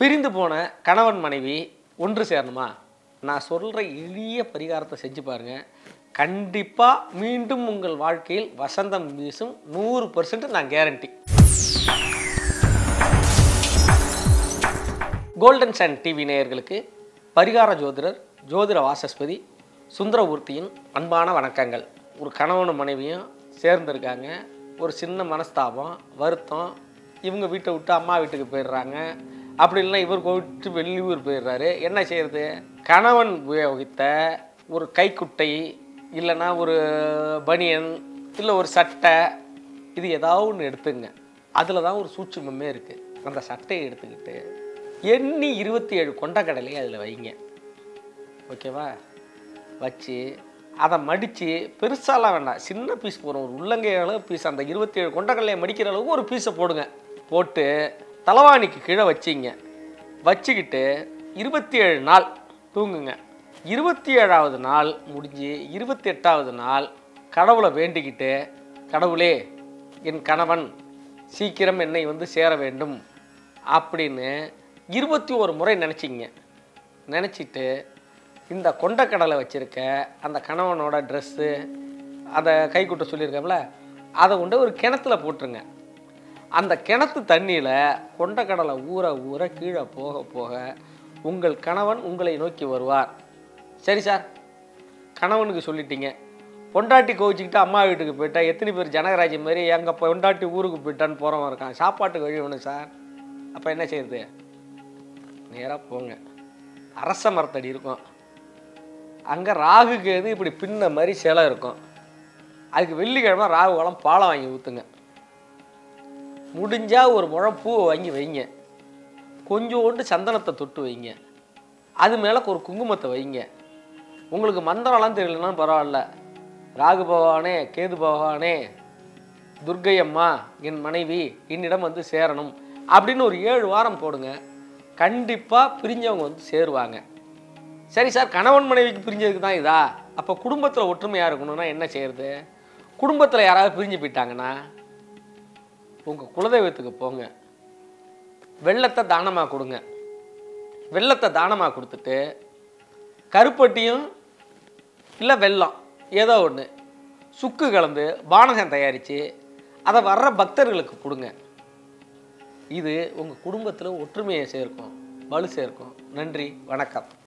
பிரிந்து போன கணவன் மனைவி ஒன்று சேரணுமா நான் சொல்கிற எளிய பரிகாரத்தை செஞ்சு பாருங்க கண்டிப்பாக மீண்டும் உங்கள் வாழ்க்கையில் வசந்தம் வீசும் நூறு பர்சன்ட் நான் கேரண்டி கோல்டன் சன் டிவி நேயர்களுக்கு பரிகார ஜோதிடர் ஜோதிட வாசஸ்பதி சுந்தரமூர்த்தியின் அன்பான வணக்கங்கள் ஒரு கணவனும் மனைவியும் சேர்ந்துருக்காங்க ஒரு சின்ன மனஸ்தாபம் வருத்தம் இவங்க வீட்டை விட்டு அம்மா வீட்டுக்கு போயிடுறாங்க அப்படி இல்லைன்னா இவர் விட்டு வெளியூர் போயிடுறாரு என்ன செய்யறது கணவன் உபயோகித்த ஒரு கைக்குட்டை இல்லைன்னா ஒரு பனியன் இல்லை ஒரு சட்டை இது ஏதாவது ஒன்று எடுத்துங்க அதில் தான் ஒரு சூட்சுமமே இருக்குது அந்த சட்டையை எடுத்துக்கிட்டு எண்ணி இருபத்தி ஏழு கொண்டக்கடலையை அதில் வைங்க ஓகேவா வச்சு அதை மடித்து பெருசாலாம் வேண்டாம் சின்ன பீஸ் போடும் ஒரு உள்ளங்கை அளவு பீஸ் அந்த இருபத்தி ஏழு கொண்டக்கடலையை மடிக்கிற அளவுக்கு ஒரு பீஸை போடுங்க போட்டு தலவாணிக்கு கீழே வச்சிங்க வச்சுக்கிட்டு இருபத்தி ஏழு நாள் தூங்குங்க இருபத்தி ஏழாவது நாள் முடிஞ்சு இருபத்தி எட்டாவது நாள் கடவுளை வேண்டிக்கிட்டு கடவுளே என் கணவன் சீக்கிரம் என்னை வந்து சேர வேண்டும் அப்படின்னு இருபத்தி ஒரு முறை நினச்சிங்க நினச்சிட்டு இந்த கொண்டக்கடலை வச்சுருக்க அந்த கணவனோட ட்ரெஸ்ஸு அதை கைக்குட்ட சொல்லியிருக்கோம்ல அதை கொண்டு ஒரு கிணத்துல போட்டுருங்க அந்த கிணத்து தண்ணியில் கொண்டக்கடலை ஊற ஊற கீழே போக போக உங்கள் கணவன் உங்களை நோக்கி வருவார் சரி சார் கணவனுக்கு சொல்லிட்டீங்க பொண்டாட்டி கோவிச்சுக்கிட்டு அம்மா வீட்டுக்கு போயிட்டா எத்தனை பேர் ஜனகராஜ் மாதிரி எங்கள் பொண்டாட்டி ஊருக்கு போயிட்டான்னு போகிறவன் இருக்கான் சாப்பாட்டுக்கு வழி வேணும் சார் அப்போ என்ன செய்யுது நேராக போங்க அரச மரத்தடி இருக்கும் அங்கே ராகுக்கு எது இப்படி பின்ன மாதிரி சிலை இருக்கும் அதுக்கு வெள்ளிக்கிழமை ராகு வளம் பாலம் வாங்கி ஊற்றுங்க முடிஞ்சால் ஒரு முழம் பூவை வாங்கி வைங்க கொஞ்சோண்டு சந்தனத்தை தொட்டு வைங்க அது மேலே ஒரு குங்குமத்தை வைங்க உங்களுக்கு மந்திரம்லாம் தெரியலனாலும் பரவாயில்ல ராகு பகவானே கேது பகவானே துர்க்கை அம்மா என் மனைவி என்னிடம் வந்து சேரணும் அப்படின்னு ஒரு ஏழு வாரம் போடுங்க கண்டிப்பாக பிரிஞ்சவங்க வந்து சேருவாங்க சரி சார் கணவன் மனைவிக்கு பிரிஞ்சதுக்கு தான் இதா அப்போ குடும்பத்தில் ஒற்றுமையாக இருக்கணும்னா என்ன செய்யறது குடும்பத்தில் யாராவது பிரிஞ்சு போயிட்டாங்கன்னா உங்கள் குலதெய்வத்துக்கு போங்க வெள்ளத்தை தானமாக கொடுங்க வெள்ளத்தை தானமாக கொடுத்துட்டு கருப்பட்டியும் இல்லை வெல்லம் ஏதோ ஒன்று சுக்கு கலந்து பானகம் தயாரித்து அதை வர்ற பக்தர்களுக்கு கொடுங்க இது உங்கள் குடும்பத்தில் ஒற்றுமையை சேர்க்கும் வலு சேர்க்கும் நன்றி வணக்கம்